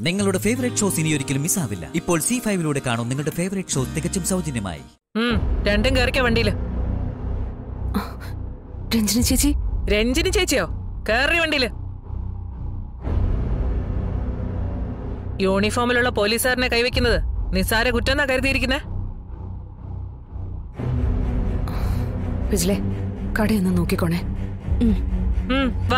നിങ്ങളുടെ favourite shows ഇനി ഒരിക്കലും മിസ്സാവില്ല ഇപ്പോൾ സി ഫൈവിലൂടെ കാണും നിങ്ങളുടെ ഫേവറേറ്റ് ഷോ തികച്ചും സൗജന്യമായി ഉം, രണ്ടും കയറിക്ക വണ്ടിയില് രഞ്ജന ചേച്ചി രഞ്ജിനി ചേച്ചിയോ കയറി വണ്ടിയില് യൂണിഫോമിലുള്ള പോലീസുകാരനെ കൈവയ്ക്കുന്നത് നിസ്സാര കുറ്റം കരുതിയിരിക്കുന്നേ വിജിലെ കടയൊന്ന് നോക്കിക്കോണേ ഉം, വാ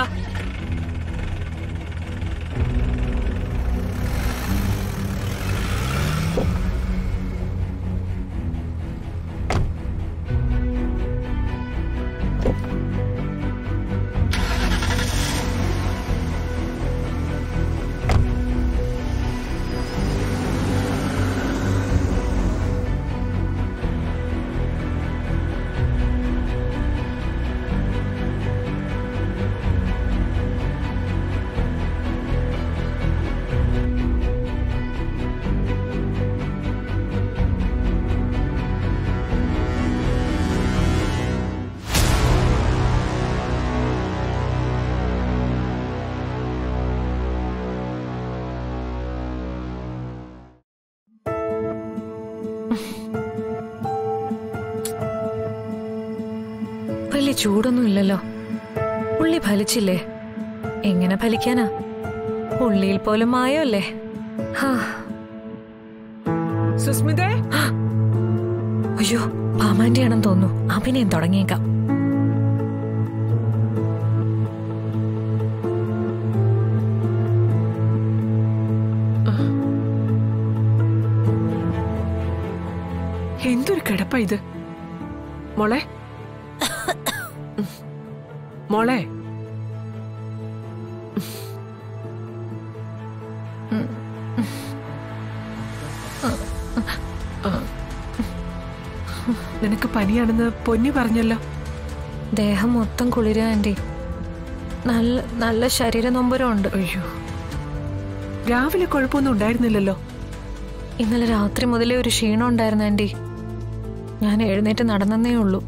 വലിയ ചൂടൊന്നും ഇല്ലല്ലോ ഉള്ളി ഫലിച്ചില്ലേ എങ്ങനെ ഫലിക്കാനാ ഉള്ളിയിൽ പോലും മായമല്ലേ ഹാ സുസ്മിതേ അയ്യോ പാമാന്റെ ആണെന്ന് തോന്നുന്നു അഭിനയം തുടങ്ങിയേക്കാം എന്തൊരു കിടപ്പ ഇത് മോളെ മോളെ നിനക്ക് പനിയാണെന്ന് പൊന്നി പറഞ്ഞല്ലോ ദേഹം മൊത്തം കുളിര ആന്റി നല്ല നല്ല ശരീര നൊമ്പരം ഉണ്ട് അയ്യോ രാവിലെ കുഴപ്പമൊന്നും ഉണ്ടായിരുന്നില്ലല്ലോ ഇന്നലെ രാത്രി മുതലേ ഒരു ക്ഷീണം ഉണ്ടായിരുന്നു ആന്റി ഞാൻ എഴുന്നേറ്റ് നടന്നേ ഉള്ളൂ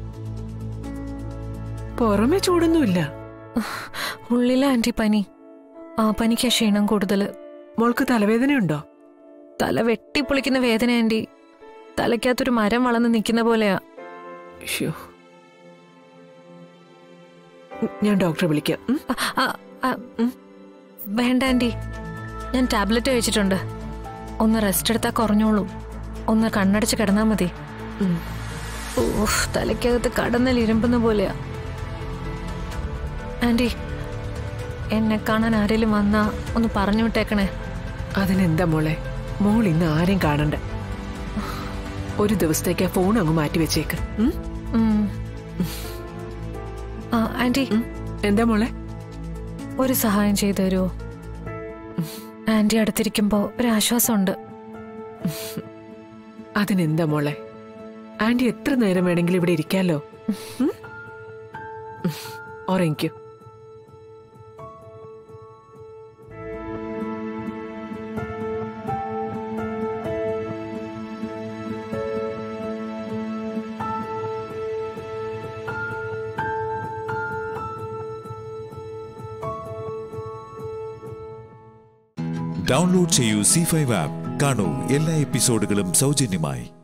പുറമെ ചൂടൊന്നുമില്ല ഉള്ളിലെ ആന്റി പനി ആ പനിക്കാ ക്ഷീണം കൂടുതൽ മോൾക്ക് തലവേദനയുണ്ടോ തല വെട്ടിപ്പൊളിക്കുന്ന വേദന ആന്റി തലയ്ക്കകത്തൊരു മരം വളർന്ന് നിൽക്കുന്ന പോലെയാ ശ്ശോ. ഞാൻ ഡോക്ടറെ വിളിക്കാം ഉം? ആ, ആ, ആ, ഉം. വേണ്ട ആന്റി ഞാൻ ടാബ്ലറ്റ് കഴിച്ചിട്ടുണ്ട് ഒന്ന് റെസ്റ്റ് എടുത്താൽ കുറഞ്ഞോളൂ ഒന്ന് കണ്ണടച്ച് കിടന്നാൽ മതി ഉം. ഓഫ് തലയ്ക്കകത്ത് കടന്നൽ ഇരുമ്പുന്ന പോലെയാ ആന്റി എന്നെ കാണാൻ ആരെങ്കിലും വന്നാ ഒന്ന് പറഞ്ഞു വിട്ടേക്കണേ അതിനെന്താ മോളെ മോൾ ഇന്ന് ആരെയും കാണണ്ട ഒരു ദിവസത്തേക്ക് ആ ഫോൺ അങ്ങ് മാറ്റി വെച്ചേക്ക് ഉം? ഉം. ആ ആന്റി ഉം. എന്താ മോളെ ഒരു സഹായം ചെയ്തു തരുമോ ആന്റി അടുത്തിരിക്കുമ്പോ ഒരു ആശ്വാസമുണ്ട് അതിനെന്താ മോളെ ആന്റി എത്ര നേരം വേണമെങ്കിലും ഇവിടെ ഇരിക്കാലോ ഉം? ഉം. ഉറങ്ങിക്കോ ഡൗൺലോഡ് ചെയ്യൂ സി ഫൈവ് ആപ്പ് കാണൂ എല്ലാ എപ്പിസോഡുകളും സൗജന്യമായി